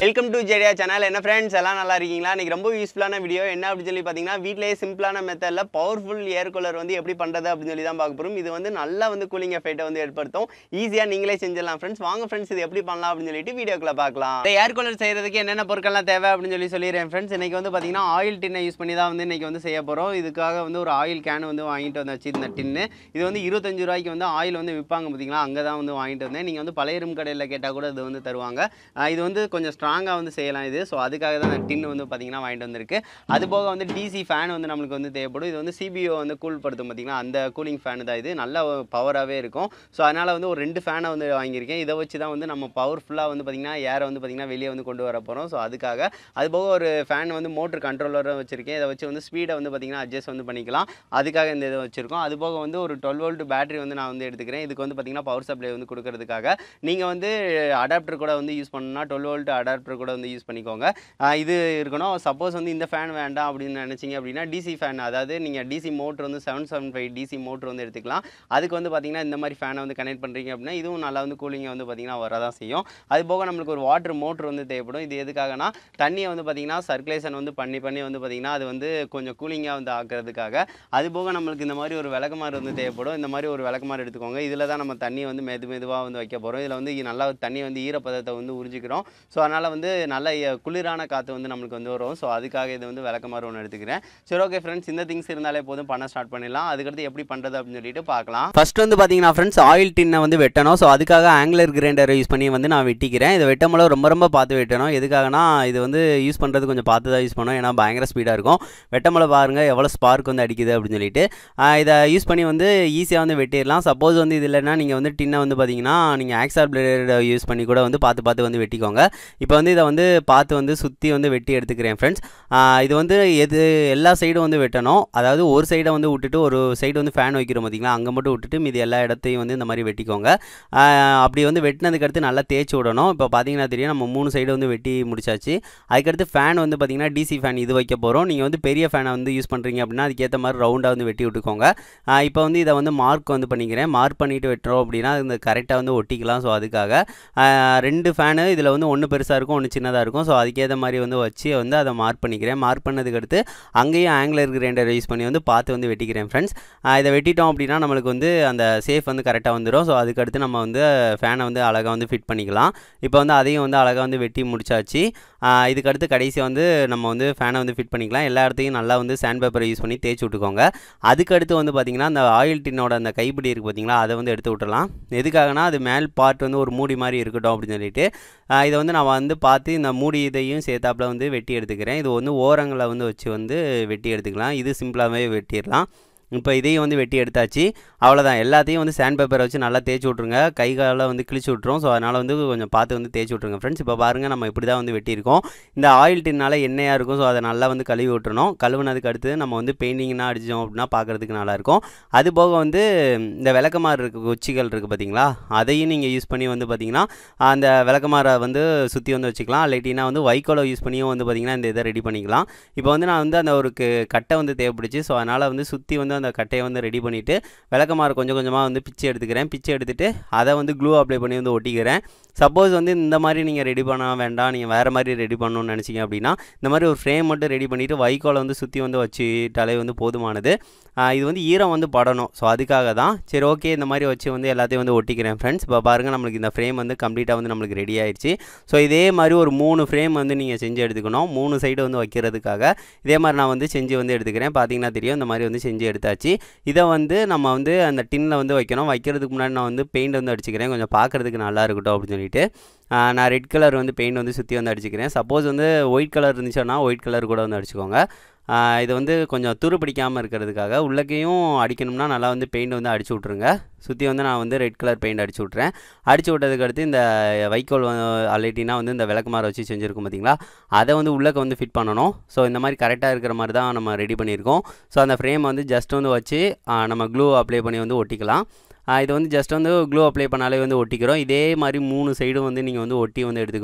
welcome to ஜெடியா channel என்ன friends எல்லாம் நல்லா இருக்கீங்களா இன்னைக்கு ரொம்ப யூஸ்ஃபுல்லான வீடியோ என்ன அப்படின்னு சொல்லி பார்த்தீங்கன்னா வீட்டிலேயே சிம்பிளான மெத்தடில் பவர்ஃபுல் ஏர் கூலர் வந்து எப்படி பண்ணுறது அப்படின்னு சொல்லி தான் பார்க்க போகிறோம் இது வந்து நல்லா வந்து கூலிங் எஃபெக்ட்டை வந்து ஏற்படுத்தும் ஈஸியாக நீங்களே செஞ்சிடலாம் ஃப்ரெண்ட்ஸ் வாங்க ஃப்ரெண்ட்ஸ் இது எப்படி பண்ணலாம் அப்படின்னு சொல்லிட்டு வீடியோக்குள்ள பார்க்கலாம் இந்த ஏர் கூலர் செய்கிறதுக்கு என்னென்ன பொருட்கள்லாம் தேவை அப்படின்னு சொல்லி சொல்லிடுறேன் ஃப்ரெண்ட்ஸ் இன்னைக்கு வந்து பார்த்தீங்கன்னா ஆயில் டின்னை யூஸ் பண்ணி தான் வந்து இன்னைக்கு வந்து செய்ய போகிறோம் இதுக்காக வந்து ஒரு ஆயில் கேன் வந்து வாங்கிட்டு வந்தாச்சு இந்த டின்னு இது வந்து இருபத்தஞ்சு ரூபாய்க்கு வந்து ஆயில் வந்து விற்பாங்க பார்த்தீங்களா அங்கே தான் வந்து வாங்கிட்டு வந்தேன் நீங்கள் வந்து பழைய இரும்பு கடையில் கேட்டால் கூட இது வந்து தருவாங்க ஆஹ் இது வந்து கொஞ்சம் ஸ்ட்ராங்காக வந்து செய்யலாம் இது ஸோ அதுக்காக தான் அந்த டின் வந்து பார்த்தீங்கன்னா வாங்கிட்டு வந்திருக்கு அது போக வந்து டிசி ஃபேன் வந்து நம்மளுக்கு வந்து தேவைப்படும் இது வந்து சிபிஓ வந்து கூல் படுத்தும் பார்த்தீங்கன்னா அந்த கூலிங் ஃபேன் தான் இது நல்ல பவராகவே இருக்கும் ஸோ அதனால் வந்து ஒரு ரெண்டு ஃபேனை வந்து வாங்கியிருக்கேன் இதை வச்சு தான் வந்து நம்ம பவர்ஃபுல்லாக வந்து பார்த்திங்கன்னா ஏரை வந்து பார்த்திங்கன்னா வெளியே வந்து கொண்டு வர போகிறோம் ஸோ அதுக்காக அது போக ஒரு ஃபேன் வந்து மோட்டர் கண்ட்ரோலரும் வச்சுருக்கேன் இதை வச்சு வந்து ஸ்பீடை வந்து பார்த்திங்கன்னா அட்ஜஸ்ட் வந்து பண்ணிக்கலாம் அதுக்காக இந்த இதை வச்சுருக்கோம் அது போக வந்து ஒரு டுவெல் வோல்ட் பேட்டரி வந்து நான் வந்து எடுத்துக்கிறேன் இதுக்கு வந்து பார்த்திங்கன்னா பவர் சப்ளை வந்து கொடுக்கறதுக்காக நீங்கள் வந்து அடாப்டர் கூட வந்து யூஸ் பண்ணணும்னா டுவெல் வோல்ட் அடாப்டர் கூட வந்து யூஸ் பண்ணிக்கோங்க ஆஹ் இது இருக்கணும் சப்போஸ் வந்து இந்த ஃபேன் வேண்டாம் அப்படின்னு நினச்சிங்க அப்படின்னா டிசி ஃபேன் அதாவது நீங்கள் டிசி மோட்ரு வந்து seven seven five DC motor வந்து எடுத்துக்கலாம் அதுக்கு வந்து பார்த்திங்கன்னா இந்த மாதிரி ஃபேனை வந்து கனெக்ட் பண்ணுறீங்க அப்படின்னா இதுவும் நல்லா வந்து கூலிங்கை வந்து பார்த்திங்கன்னா வரதான் செய்யும் அது போக நம்மளுக்கு ஒரு வாட்டர் மோட்ரு வந்து தேவைப்படும் இது எதுக்காகனா தண்ணியை வந்து பார்த்திங்கன்னா சர்க்குலேஷன் வந்து பண்ணி பண்ணி வந்து பார்த்திங்கன்னா அது வந்து கொஞ்சம் கூலிங்காக வந்து ஆக்கிறதுக்காக அது போக நம்மளுக்கு இந்த மாதிரி ஒரு விளக்குமாறு வந்து தேவைப்படும் இந்த மாதிரி ஒரு விளக்குமாறு எடுத்துக்கோங்க இதில் தான் நம்ம தண்ணி வந்து மெது மெதுவாக வந்து வைக்க போகிறோம் இதில் வந்து நல்லா தண்ணி வந்து ஈரப்பதத்தை வந்து உறிஞ்சிக்கிறோம் ஸோ அதனால் வந்து நல்ல எ- குளிரான காற்று வந்து நம்மளுக்கு வந்து வரும் ஸோ அதுக்காக இது வந்து விளக்குமாறு ஒன்று எடுத்துக்கிறேன் சரி ஓகே ஃப்ரெண்ட்ஸ் இந்த திங்ஸ் இருந்தாலே போதும் பண்ண ஸ்டார்ட் பண்ணிடலாம் அதுக்கடுத்து எப்படி பண்ணுறது அப்படின்னு சொல்லிட்டு பார்க்கலாம் ஃபர்ஸ்ட் வந்து பார்த்தீங்கன்னா ஃப்ரெண்ட்ஸ் ஆயில் டின்னை வந்து வெட்டணும் ஸோ அதுக்காக ஆங்குலர் கிரைண்டரை யூஸ் பண்ணி வந்து நான் வெட்டிக்கிறேன் இதை வெட்டும் ரொம்ப ரொம்ப பார்த்து வெட்டணும் எதுக்காகனா இது வந்து யூஸ் பண்ணுறது கொஞ்சம் பார்த்து தான் யூஸ் பண்ணணும் ஏன்னா பயங்கர ஸ்பீடாக இருக்கும் வெட்டமலை பாருங்கள் எவ்வளோ ஸ்பார்க் வந்து அடிக்குது அப்படின்னு சொல்லிட்டு ஆஹ் இதை யூஸ் பண்ணி வந்து ஈஸியாக வந்து வெட்டிடலாம் சப்போஸ் வந்து இது இல்லைன்னா நீங்கள் வந்து டின்னை வந்து பார்த்தீங்கன்னா நீங்கள் ஆக்சார் பிளேடை யூஸ் பண்ணி கூட வந்து பார்த்து பார்த்து வந்து வெட்டிக்கோங்க இப்போ வந்து இதை வந்து பார்த்து வந்து சுற்றி வந்து வெட்டி எடுத்துக்கிறேன் ஃப்ரெண்ட்ஸ் இது வந்து எது எல்லா சைடும் வந்து வெட்டணும் அதாவது ஒரு சைடை வந்து விட்டுட்டு ஒரு சைடு வந்து ஃபேன் வைக்கிறோம் பார்த்தீங்களா அங்கே மட்டும் விட்டுட்டு மீதி எல்லா இடத்தையும் வந்து இந்த மாதிரி வெட்டிக்கோங்க ஆஹ் அப்படி வந்து வெட்டினதுக்கு அடுத்து நல்லா தேய்ச்சி விடணும் இப்போ பார்த்தீங்கன்னா தெரியும் நம்ம மூணு சைடு வந்து வெட்டி முடிச்சாச்சு அதுக்கடுத்து ஃபேன் வந்து பார்த்தீங்கன்னா டிசி ஃபேன் இது வைக்க போகிறோம் நீங்கள் வந்து பெரிய ஃபேனை வந்து யூஸ் பண்ணுறீங்க அப்படின்னா அதுக்கேற்ற மாதிரி ரவுண்டாக வந்து வெட்டி விட்டுக்கோங்க ஆஹ் இப்போ வந்து இதை வந்து மார்க் வந்து பண்ணிக்கிறேன் மார்க் பண்ணிட்டு வெட்டுறோம் அப்படின்னா இந்த கரெக்டாக வந்து ஒட்டிக்கலாம் ஸோ அதுக்காக ஆஹ் ரெண்டு ஃபேனு இதில் வந்து ஒன்று பெருசாக இருக்கும் ஒன்று சின்னதாக இருக்கும் ஸோ அதுக்கேற்ற மாதிரி வந்து வச்சு வந்து அதை மார்க் பண்ணிக்கிறேன் மார்க் பண்ணதுக்கு அடுத்து அங்கேயும் ஆங்குலர் கிரைண்டர் யூஸ் பண்ணி வந்து பார்த்து வந்து வெட்டிக்கிறேன் ஃப்ரெண்ட்ஸ் இதை வெட்டிட்டோம் அப்படின்னா நம்மளுக்கு வந்து அந்த சேஃப் வந்து கரெக்டாக வந்துடும் ஸோ அதுக்கடுத்து நம்ம வந்து ஃபேனை வந்து அழகாக வந்து ஃபிட் பண்ணிக்கலாம் இப்போ வந்து அதையும் வந்து அழகாக வந்து வெட்டி முடிச்சாச்சு ஆஹ் இதுக்கடுத்து கடைசியாக வந்து நம்ம வந்து ஃபேனை வந்து ஃபிட் பண்ணிக்கலாம் எல்லா இடத்தையும் நல்லா வந்து சாண்ட் பேப்பரை யூஸ் பண்ணி தேய்ச்சி விட்டுக்கோங்க அதுக்கடுத்து வந்து பார்த்திங்கன்னா அந்த ஆயில் டின்னோட அந்த கைப்பிடி இருக்குது பார்த்தீங்களா அதை வந்து எடுத்து விட்டுறலாம் எதுக்காகனா அது மேல் பார்ட் வந்து ஒரு மூடி மாதிரி இருக்கட்டும் அப்படின்னு சொல்லிட்டு ஆஹ் இதை வந்து நான் வந்து பார்த்து இந்த மூடி இதையும் சேர்த்தாப்புல வந்து வெட்டி எடுத்துக்கிறேன் இது வந்து ஓரங்களை வந்து வச்சு வந்து வெட்டி எடுத்துக்கலாம் இது சிம்பிளாகவே வெட்டிடலாம் இப்போ இதையும் வந்து வெட்டி எடுத்தாச்சு அவ்வளோதான் எல்லாத்தையும் வந்து சாண்ட் பேப்பரை வச்சு நல்லா தேய்ச்சி விட்ருங்க கை காலை வந்து கிழிச்சு விட்ரும் ஸோ அதனால் வந்து கொஞ்சம் பார்த்து வந்து தேய்ச்சி விட்ருங்க ஃப்ரெண்ட்ஸ் இப்போ பாருங்கள் நம்ம இப்படி தான் வந்து வெட்டியிருக்கோம் இந்த ஆயில் டின்னால எண்ணெயாக இருக்கும் ஸோ அதை நல்லா வந்து கழுவி விட்டுறணும் கழுவுனதுக்கு அடுத்து நம்ம வந்து பெயிண்டிங்னா அடித்தோம் அப்படின்னா பார்க்குறதுக்கு நல்லாயிருக்கும் அது போக வந்து இந்த விளக்கமாறு இருக்க குச்சிகள் இருக்குது பார்த்தீங்களா அதையும் நீங்கள் யூஸ் பண்ணி வந்து பார்த்தீங்கன்னா அந்த விளக்கமாரை வந்து சுற்றி வந்து வச்சுக்கலாம் இல்லாட்டினா வந்து வைக்கோலை யூஸ் பண்ணியும் வந்து பார்த்தீங்கன்னா இந்த இதை ரெடி பண்ணிக்கலாம் இப்போ வந்து நான் வந்து அந்த ஒரு கு- கட்டை வந்து தேவைப்படுச்சு ஸோ அதனால் வந்து சுற்றி வந்து அந்த கட்டையை வந்து ரெடி பண்ணிவிட்டு விளக்கமாறு கொஞ்சம் கொஞ்சமாக வந்து பிச்சை எடுத்துக்கிறேன் பிச்சை எடுத்துகிட்டு அதை வந்து க்ளூ அப்ளை பண்ணி வந்து ஒட்டிக்கிறேன் சப்போஸ் வந்து இந்த மாதிரி நீங்கள் ரெடி பண்ண வேண்டாம் நீங்கள் வேறு மாதிரி ரெடி பண்ணணும்னு நினச்சிங்க அப்படின்னா இந்த மாதிரி ஒரு ஃப்ரேம் மட்டும் ரெடி பண்ணிவிட்டு வைக்கோலை வந்து சுற்றி வந்து வச்சுட்டாலே வந்து போதுமானது ஆஹ் இது வந்து ஈரம் வந்து படணும் ஸோ அதுக்காக தான் சரி ஓகே இந்த மாதிரி வச்சு வந்து எல்லாத்தையும் வந்து ஒட்டிக்கிறேன் ஃப்ரெண்ட்ஸ் இப்போ பாருங்கள் நம்மளுக்கு இந்த ஃப்ரேம் வந்து கம்ப்ளீட்டாக வந்து நம்மளுக்கு ரெடி ஆயிடுச்சு ஸோ இதே மாதிரி ஒரு மூணு ஃப்ரேம் வந்து நீங்கள் செஞ்சு எடுத்துக்கணும் மூணு சைடு வந்து வைக்கிறதுக்காக இதே மாதிரி நான் வந்து செஞ்சு வந்து எடுத்துக்கிறேன் பார்த்தீங்கன்னா தெரியும் இந்த மாதிரி வந்து செஞ்சு எடுத்தாச்சு இதை வந்து நம்ம வந்து அந்த டின்னில் வந்து வைக்கணும் வைக்கிறதுக்கு முன்னாடி நான் வந்து பெயிண்ட் வந்து அடிச்சுக்கிறேன் கொஞ்சம் பார்க்குறதுக்கு நல்லா இருக்கட்டும் அப்படின்னு சொல்லிட்டு ஆஹ் நான் ரெட் கலர் வந்து பெயிண்ட் வந்து சுற்றி வந்து அடிச்சுக்கிறேன் சப்போஸ் வந்து ஒயிட் கலர் இருந்துச்சுன்னா ஒயிட் கலர் கூட வந்து அடிச்சுக்கோங்க ஆஹ் இது வந்து கொஞ்சம் துரு பிடிக்காமல் இருக்கிறதுக்காக உள்ளக்கையும் அடிக்கணும்னா நல்லா வந்து பெயிண்ட் வந்து அடிச்சு விட்ருங்க சுற்றி வந்து நான் வந்து ரெட் கலர் பெயிண்ட் அடிச்சு விட்றேன் அடிச்சு விட்டதுக்கு அடுத்து இந்த வைக்கோல் அலைட்டினா வந்து இந்த விளக்குமாறு வச்சு செஞ்சுருக்கோம் பார்த்தீங்களா அதை வந்து உள்ளக்க வந்து ஃபிட் பண்ணணும் ஸோ இந்த மாதிரி கரெக்டாக இருக்கிற மாதிரி தான் நம்ம ரெடி பண்ணியிருக்கோம் ஸோ அந்த ஃப்ரேம் வந்து ஜஸ்ட் வந்து வச்சு ஆஹ் நம்ம க்ளூ அப்ளை பண்ணி வந்து ஒட்டிக்கலாம் ஆஹ் இது வந்து ஜஸ்ட் வந்து க்ளூ அப்ளை பண்ணாலே வந்து ஒட்டிக்கிறோம் இதே மாதிரி மூணு சைடும் வந்து நீங்கள் வந்து ஒட்டி வந்து எடுத்துக்கணும்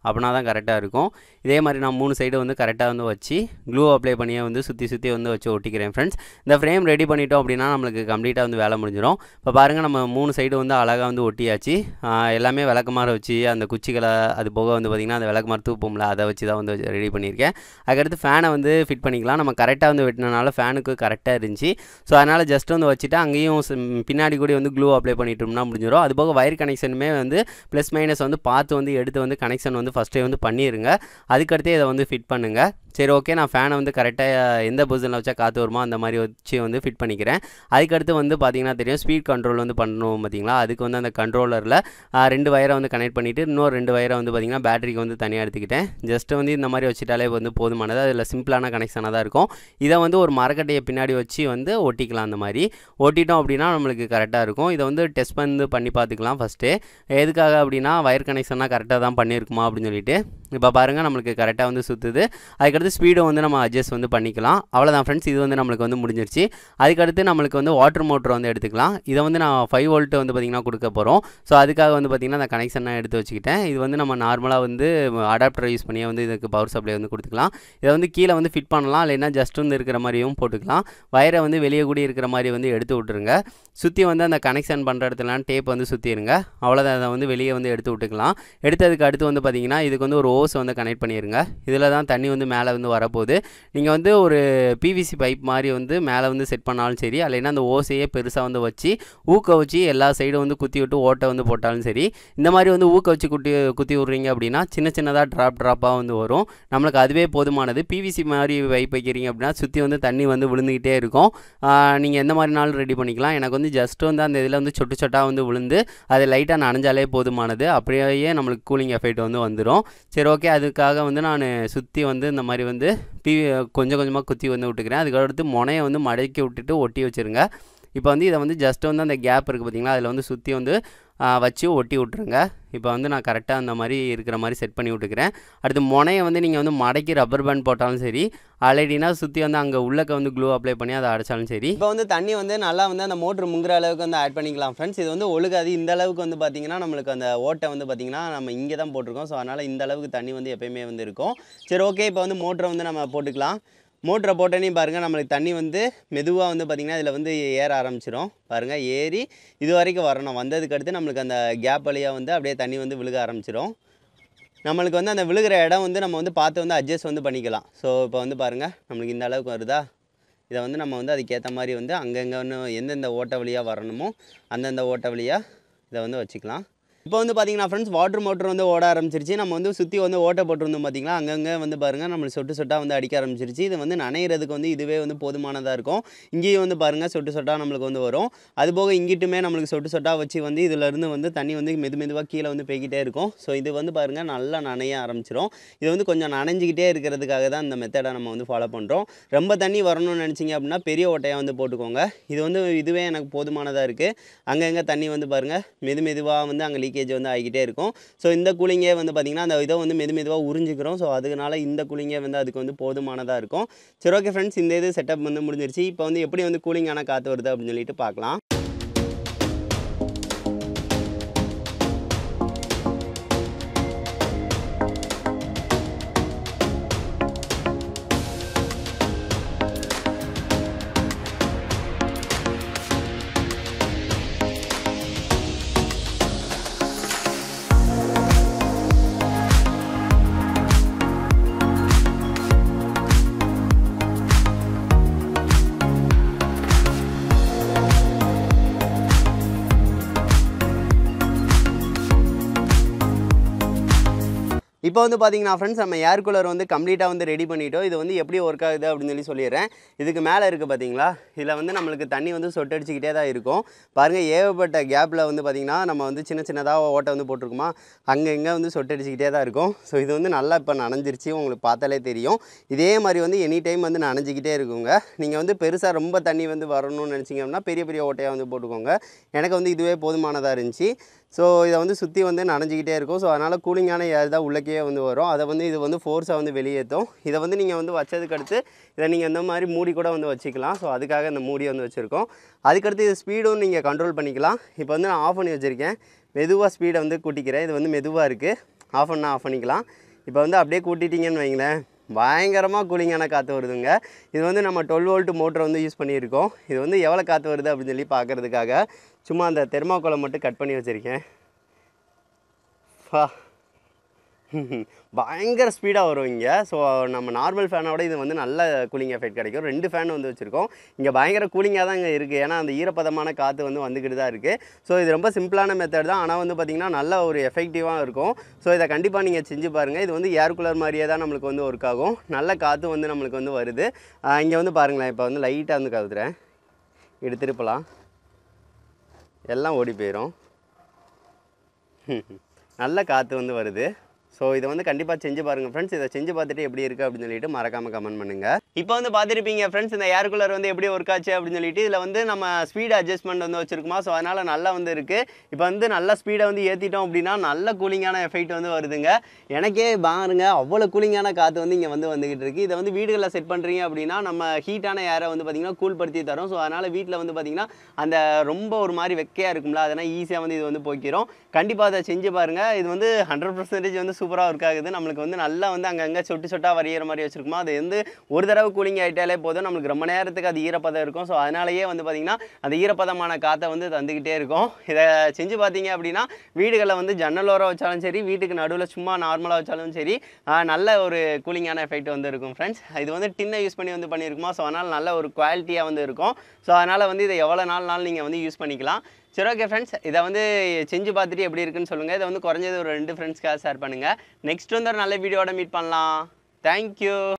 அப்படின்னா தான் கரெக்டாக இருக்கும் இதே மாதிரி நான் மூணு சைடு வந்து கரெக்டாக வந்து வச்சு க்ளூ அப்ளை பண்ணியே வந்து சுற்றி சுற்றி வந்து வச்சு ஒட்டிக்கிறேன் ஃப்ரெண்ட்ஸ் இந்த ஃப்ரேம் ரெடி பண்ணிட்டோம் அப்படின்னா நம்மளுக்கு கம்ப்ளீட்டாக வந்து வேலை முடிஞ்சிடும் இப்போ பாருங்கள் நம்ம மூணு சைடு வந்து அழகாக வந்து ஒட்டியாச்சு ஆஹ் எல்லாமே விளக்குமாறு வச்சு அந்த குச்சிகளை அது போக வந்து பார்த்திங்கன்னா அந்த விளக்குமாறு தூப்போம்ல அதை வச்சு தான் வந்து ரெடி பண்ணியிருக்கேன் அதுக்கடுத்து ஃபேனை வந்து ஃபிட் பண்ணிக்கலாம் நம்ம கரெக்டாக வந்து வெட்டினனால ஃபேனுக்கு கரெக்டாக இருந்துச்சு ஸோ அதனால் ஜஸ்ட் வந்து வச்சுட்டு அங்கேயும் ஸ்- பின்னாடி கூட வந்து க்ளூ அப்ளை பண்ணிட்டோம்னா முடிஞ்சிடும் அது போக வயர் கனெக்ஷனுமே வந்து ப்ளஸ் மைனஸ் வந்து பார்த்து வந்து எடுத்து வந்து கனெக்ஷன் வந்து ஃபஸ்ட்டே வந்து பண்ணிடுங்க அதுக்கடுத்தே இதை வந்து ஃபிட் பண்ணுங்கள் சரி ஓகே நான் ஃபேனை வந்து கரெக்டாக எந்த பொசிஷனில் வச்சா காற்று வருமோ அந்த மாதிரி வச்சு வந்து ஃபிட் பண்ணிக்கிறேன் அதுக்கடுத்து வந்து பார்த்தீங்கன்னா தெரியும் ஸ்பீட் கண்ட்ரோல் வந்து பண்ணணும் பார்த்தீங்களா அதுக்கு வந்து அந்த கண்ட்ரோலரில் ரெண்டு வயரை வந்து கனெக்ட் பண்ணிவிட்டு இன்னொரு ரெண்டு வயரை வந்து பார்த்தீங்கன்னா பேட்டரிக்கு வந்து தனியாக எடுத்துக்கிட்டேன் ஜஸ்ட் வந்து இந்த மாதிரி வச்சுட்டாலே வந்து போதுமானது அதில் சிம்பிளான கனெக்ஷனாக தான் இருக்கும் இதை வந்து ஒரு மரக்கட்டையை பின்னாடி வச்சு வந்து ஒட்டிக்கலாம் அந்த மாதிரி ஒட்டிட்டோம் அப்படின்னா நம்மளுக்கு கரெக்டாக இருக்கும் இதை வந்து டெஸ்ட் வந்து பண்ணி பார்த்துக்கலாம் ஃபஸ்ட்டு எதுக்காக அப்படின்னா வயர் கனெக்ஷனாக கரெக்டாக தான் பண்ணியிருக்குமா அப்படின்னு சொல்லிட்டு இப்போ பாருங்கள் நம்மளுக்கு கரெக்டாக வந்து சுற்றுது அதுக்கடுத்து ஸ்பீடும் வந்து நம்ம அட்ஜஸ்ட் வந்து பண்ணிக்கலாம் அவ்வளோதான் ஃப்ரெண்ட்ஸ் இது வந்து நம்மளுக்கு வந்து முடிஞ்சிருச்சு அதுக்கடுத்து நம்மளுக்கு வந்து வாட்டர் மோட்டர் வந்து எடுத்துக்கலாம் இதை வந்து நான் ஃபைவ் வோல்ட் வந்து பார்த்திங்கன்னா கொடுக்க போகிறோம் ஸோ அதுக்காக வந்து பார்த்திங்கன்னா அந்த கனெக்ஷன் நான் எடுத்து வச்சுக்கிட்டேன் இது வந்து நம்ம நார்மலாக வந்து அடாப்டர் யூஸ் பண்ணியே வந்து இதுக்கு பவர் சப்ளை வந்து கொடுத்துக்கலாம் இதை வந்து கீழே வந்து ஃபிட் பண்ணலாம் இல்லைன்னா ஜஸ்ட் வந்து இருக்கிற மாதிரியும் போட்டுக்கலாம் வயரை வந்து வெளியே கூடி இருக்கிற மாதிரி வந்து எடுத்து விட்டுருங்க சுற்றி வந்து அந்த கனெக்ஷன் பண்ணுற இடத்துலலாம் டேப் வந்து சுற்றிடுங்க அவ்வளோதான் அதை வந்து வெளியே வந்து எடுத்து விட்டுக்கலாம் எடுத்ததுக்கு அடுத்து வந்து பார்த்திங்கன்னா இதுக்கு வந்து ஒரு ஓஸ் வந்து கனெக்ட் பண்ணிடுங்க இதில் தான் தண்ணி வந்து மேலே வந்து வரப்போகுது நீங்கள் வந்து ஒரு பிவிசி பைப் மாதிரி வந்து மேலே வந்து செட் பண்ணாலும் சரி இல்லைன்னா அந்த ஓசையே பெருசாக வந்து வச்சு ஊக்க வச்சு எல்லா சைடும் வந்து குத்தி விட்டு ஓட்டை வந்து போட்டாலும் சரி இந்த மாதிரி வந்து ஊக்க வச்சு குட்டி குத்தி விட்றீங்க அப்படின்னா சின்ன சின்னதாக ட்ராப் ட்ராப்பாக வந்து வரும் நம்மளுக்கு அதுவே போதுமானது பிவிசி மாதிரி பைப் வைக்கிறீங்க அப்படின்னா சுற்றி வந்து தண்ணி வந்து விழுந்துக்கிட்டே இருக்கும் நீங்கள் எந்த மாதிரினாலும் ரெடி பண்ணிக்கலாம் எனக்கு வந்து ஜஸ்ட் வந்து அந்த இதில் வந்து சொட்டு சொட்டாக வந்து விழுந்து அது லைட்டாக நனைஞ்சாலே போதுமானது அப்படியே நம்மளுக்கு கூலிங் எஃபெக்ட் வந்து வந்துடும் சரி ஓகே அதுக்காக வந்து நான் சுற்றி வந்து இந்த மாதிரி வந்து பி கொஞ்சம் கொஞ்சமாக குத்தி வந்து விட்டுக்கிறேன் அதுக்கடுத்து முனையை வந்து மடக்கி விட்டுட்டு ஒட்டி வச்சுருங்க இப்போ வந்து இதை வந்து ஜஸ்ட் வந்து அந்த கேப் இருக்குது பார்த்தீங்களா அதில் வந்து சுற்றி வந்து ஆ, வச்சு ஒட்டி விட்ருங்க இப்போ வந்து நான் கரெக்டாக அந்த மாதிரி இருக்கிற மாதிரி செட் பண்ணி விட்டுக்கிறேன் அடுத்து முனையை வந்து நீங்கள் வந்து மடக்கி ரப்பர் பேண்ட் போட்டாலும் சரி ஆல்ரெடினா சுற்றி வந்து அங்கே உள்ளக்க வந்து க்ளூ அப்ளை பண்ணி அதை அடைச்சாலும் சரி இப்போ வந்து தண்ணி வந்து நல்லா வந்து அந்த மோட்ரு முங்குற அளவுக்கு வந்து ஆட் பண்ணிக்கலாம் ஃப்ரெண்ட்ஸ் இது வந்து ஒழுகாது இந்த அளவுக்கு வந்து பார்த்தீங்கன்னா நம்மளுக்கு அந்த ஓட்டை வந்து பார்த்தீங்கன்னா நம்ம இங்கே தான் போட்டிருக்கோம் ஸோ அதனால் இந்த அளவுக்கு தண்ணி வந்து எப்பயுமே வந்து இருக்கும் சரி ஓகே இப்போ வந்து மோட்டரை வந்து நம்ம போட்டுக்கலாம் மோட்டரை போட்டோன்னே பாருங்கள் நம்மளுக்கு தண்ணி வந்து மெதுவாக வந்து பார்த்திங்கன்னா இதில் வந்து ஏற ஆரம்பிச்சிடும் பாருங்கள் ஏறி இது வரைக்கும் வரணும் வந்ததுக்கு அடுத்து நம்மளுக்கு அந்த கேப் வழியாக வந்து அப்படியே தண்ணி வந்து விழுக ஆரம்பிச்சிடும் நம்மளுக்கு வந்து அந்த விழுகிற இடம் வந்து நம்ம வந்து பார்த்து வந்து அட்ஜஸ்ட் வந்து பண்ணிக்கலாம் ஸோ இப்போ வந்து பாருங்கள் நம்மளுக்கு இந்த அளவுக்கு வருதா இதை வந்து நம்ம வந்து அதுக்கேற்ற மாதிரி வந்து அங்கங்கே ஒன்று எந்தெந்த ஓட்ட வழியாக வரணுமோ அந்தந்த ஓட்ட வழியாக இதை வந்து வச்சுக்கலாம் இப்போ வந்து பார்த்தீங்கன்னா ஃப்ரெண்ட்ஸ் வாட்டர் மோட்டர் வந்து ஓட ஆரம்பிச்சிருச்சு நம்ம வந்து சுற்றி வந்து ஓட்ட போட்டிருந்தோம் பார்த்தீங்களா அங்கங்கே வந்து பாருங்கள் நம்மளுக்கு சொட்டு சொட்டாக வந்து அடிக்க ஆரம்பிச்சிருச்சு இது வந்து நனையிறதுக்கு வந்து இதுவே வந்து போதுமானதாக இருக்கும் இங்கேயும் வந்து பாருங்கள் சொட்டு சொட்டாக நம்மளுக்கு வந்து வரும் அது போக இங்கிட்டுமே நம்மளுக்கு சொட்டு சொட்டாக வச்சு வந்து இதிலேருந்து வந்து தண்ணி வந்து மெது மெதுவாக கீழே வந்து போய்கிட்டே இருக்கும் ஸோ இது வந்து பாருங்கள் நல்லா நனைய ஆரம்பிச்சிரும் இது வந்து கொஞ்சம் நனைஞ்சிக்கிட்டே இருக்கிறதுக்காக தான் இந்த மெத்தடை நம்ம வந்து ஃபாலோ பண்ணுறோம் ரொம்ப தண்ணி வரணும்னு நினச்சிங்க அப்படின்னா பெரிய ஓட்டையாக வந்து போட்டுக்கோங்க இது வந்து இதுவே எனக்கு போதுமானதாக இருக்குது அங்கங்கே தண்ணி வந்து பாருங்கள் மெது மெதுவாக வந்து அங்கே லீக்கேஜ் வந்து ஆகிக்கிட்டே இருக்கும் ஸோ இந்த கூலிங்கே வந்து பார்த்திங்கன்னா அந்த இதை வந்து மெது மெதுவாக உறிஞ்சிக்கிறோம் ஸோ அதுனால இந்த கூலிங்கே வந்து அதுக்கு வந்து போதுமானதாக இருக்கும் சரி ஓகே ஃப்ரெண்ட்ஸ் இந்த இது செட்டப் வந்து முடிஞ்சிருச்சு இப்போ வந்து எப்படி வந்து கூலிங்கான காற்று வருது அப்படின்னு சொல்லிட்டு பார்க்கலாம் இப்போ வந்து பார்த்தீங்கன்னா ஃப்ரெண்ட்ஸ் நம்ம ஏர் கூலர் வந்து கம்ப்ளீட்டாக வந்து ரெடி பண்ணிட்டோம் இது வந்து எப்படி ஒர்க் ஆகுது அப்படின்னு சொல்லி சொல்லிடுறேன் இதுக்கு மேலே இருக்குது பார்த்தீங்களா இதில் வந்து நம்மளுக்கு தண்ணி வந்து சொட்டடிச்சிக்கிட்டே தான் இருக்கும் பாருங்கள் ஏகப்பட்ட கேப்பில் வந்து பார்த்திங்கன்னா நம்ம வந்து சின்ன சின்னதாக ஓட்டை வந்து போட்டிருக்குமா அங்கே இங்கே வந்து சொட்டடிச்சிக்கிட்டே தான் இருக்கும் ஸோ இது வந்து நல்லா இப்போ நனைஞ்சிருச்சு உங்களுக்கு பார்த்தாலே தெரியும் இதே மாதிரி வந்து எனி டைம் வந்து நனைஞ்சிக்கிட்டே இருக்குங்க நீங்கள் வந்து பெருசாக ரொம்ப தண்ணி வந்து வரணும்னு நினச்சிங்க அப்படின்னா பெரிய பெரிய ஓட்டையாக வந்து போட்டுக்கோங்க எனக்கு வந்து இதுவே போதுமானதாக இருந்துச்சு ஸோ இதை வந்து சுற்றி வந்து நனைஞ்சிக்கிட்டே இருக்கும் ஸோ அதனால் கூலிங்கான ஏர் தான் உள்ளக்கே வந்து வரும் அதை வந்து இது வந்து ஃபோர்ஸாக வந்து வெளியேற்றும் இதை வந்து நீங்கள் வந்து வச்சதுக்கு அடுத்து இதை நீங்கள் இந்த மாதிரி மூடி கூட வந்து வச்சுக்கலாம் ஸோ அதுக்காக இந்த மூடி வந்து வச்சுருக்கோம் அதுக்கடுத்து இது ஸ்பீடும் நீங்கள் கண்ட்ரோல் பண்ணிக்கலாம் இப்போ வந்து நான் ஆஃப் பண்ணி வச்சுருக்கேன் மெதுவாக ஸ்பீடை வந்து கூட்டிக்கிறேன் இது வந்து மெதுவாக இருக்குது ஆஃப் பண்ணால் ஆஃப் பண்ணிக்கலாம் இப்போ வந்து அப்படியே கூட்டிட்டீங்கன்னு வைங்களேன் பயங்கரமாக கூலிங்கான காற்று வருதுங்க இது வந்து நம்ம டுவெல் வோல்ட் மோட்டர் வந்து யூஸ் பண்ணியிருக்கோம் இது வந்து எவ்வளோ காற்று வருது அப்படின்னு சொல்லி பார்க்குறதுக்காக சும்மா அந்த தெர்மாக்கோலை மட்டும் கட் பண்ணி வச்சுருக்கேன் ஃபா பயங்கர ஸ்பீடாக வரும் இங்கே ஸோ நம்ம நார்மல் ஃபேனோட இது வந்து நல்ல கூலிங் எஃபெக்ட் கிடைக்கும் ரெண்டு ஃபேன் வந்து வச்சுருக்கோம் இங்கே பயங்கர கூலிங்காக தான் இங்கே இருக்குது ஏன்னா அந்த ஈரப்பதமான காற்று வந்து வந்துக்கிட்டு தான் இருக்குது ஸோ இது ரொம்ப சிம்பிளான மெத்தட் தான் ஆனால் வந்து பார்த்திங்கன்னா நல்ல ஒரு எஃபெக்டிவாக இருக்கும் ஸோ இதை கண்டிப்பாக நீங்கள் செஞ்சு பாருங்கள் இது வந்து ஏர் கூலர் மாதிரியே தான் நம்மளுக்கு வந்து ஒர்க் ஆகும் நல்ல காற்று வந்து நம்மளுக்கு வந்து வருது இங்கே வந்து பாருங்களேன் இப்போ வந்து லைட்டாக வந்து கவுத்துறேன் இப்படி திருப்பலாம் எல்லாம் ஓடி போயிடும் நல்ல காற்று வந்து வருது ஸோ இதை வந்து கண்டிப்பாக செஞ்சு பாருங்கள் ஃப்ரெண்ட்ஸ் இதை செஞ்சு பார்த்துட்டு எப்படி இருக்குது அப்படின்னு சொல்லிட்டு மறக்காமல் கமெண்ட் பண்ணுங்கள் இப்போ வந்து பார்த்துருப்பீங்க ஃப்ரெண்ட்ஸ் இந்த ஏர் கூலர் வந்து எப்படி ஒர்க் ஆச்சு அப்படின்னு சொல்லிட்டு இதில் வந்து நம்ம ஸ்பீட் அட்ஜஸ்ட்மெண்ட் வந்து வச்சிருக்குமா ஸோ அதனால் நல்லா வந்து இருக்குது இப்போ வந்து நல்ல ஸ்பீடை வந்து ஏற்றிட்டோம் அப்படின்னா நல்ல கூலிங்கான எஃபெக்ட் வந்து வருதுங்க எனக்கே பாருங்க அவ்வளோ கூலிங்கான காற்று வந்து இங்கே வந்து வந்துகிட்டு இருக்குது இதை வந்து வீடுகளில் செட் பண்ணுறீங்க அப்படின்னா நம்ம ஹீட்டான ஏரை வந்து பார்த்திங்கன்னா கூல் படுத்தி தரும் ஸோ அதனால் வீட்டில் வந்து பார்த்திங்கன்னா அந்த ரொம்ப ஒரு மாதிரி வெக்கையாக இருக்கும்ல அதனால் ஈஸியாக வந்து இது வந்து போய்க்கிறோம் கண்டிப்பாக அதை செஞ்சு பாருங்கள் இது வந்து ஹண்ட்ரட் பர்சன்டேஜ் வந்து சூப்பராக ஒர்க் ஆகுது நம்மளுக்கு வந்து நல்லா வந்து அங்கங்கே சொட்டு சொட்டாக வரைகிற மாதிரி வச்சிருக்குமா அது வந்து ஒரு தடவை கூலிங் ஆகிட்டாலே போதும் நம்மளுக்கு ரொம்ப நேரத்துக்கு அது ஈரப்பதம் இருக்கும் ஸோ அதனாலேயே வந்து பார்த்திங்கன்னா அந்த ஈரப்பதமான காற்றை வந்து தந்துக்கிட்டே இருக்கும் இதை செஞ்சு பார்த்தீங்க அப்படின்னா வீடுகளில் வந்து ஜன்னலோரம் வச்சாலும் சரி வீட்டுக்கு நடுவில் சும்மா நார்மலாக வச்சாலும் சரி ஆஹ், நல்ல ஒரு கூலிங்கான எஃபெக்ட் வந்து இருக்கும் ஃப்ரெண்ட்ஸ் இது வந்து டின்னை யூஸ் பண்ணி வந்து பண்ணியிருக்குமா ஸோ அதனால் நல்ல ஒரு குவாலிட்டியாக வந்து இருக்கும் ஸோ அதனால் வந்து இதை எவ்வளோ நாள் நாள் நீங்கள் வந்து யூஸ் பண்ணிக்கலாம் சரி ஓகே ஃப்ரெண்ட்ஸ் இதை வந்து செஞ்சு பார்த்துட்டு எப்படி இருக்குன்னு சொல்லுங்கள் இதை வந்து குறைஞ்சது ஒரு ரெண்டு ஃப்ரெண்ட்ஸ்க்காக ஷேர் பண்ணுங்கள் நெக்ஸ்ட் வந்து ஒரு நல்ல வீடியோட மீட் பண்ணலாம் தேங்க்யூ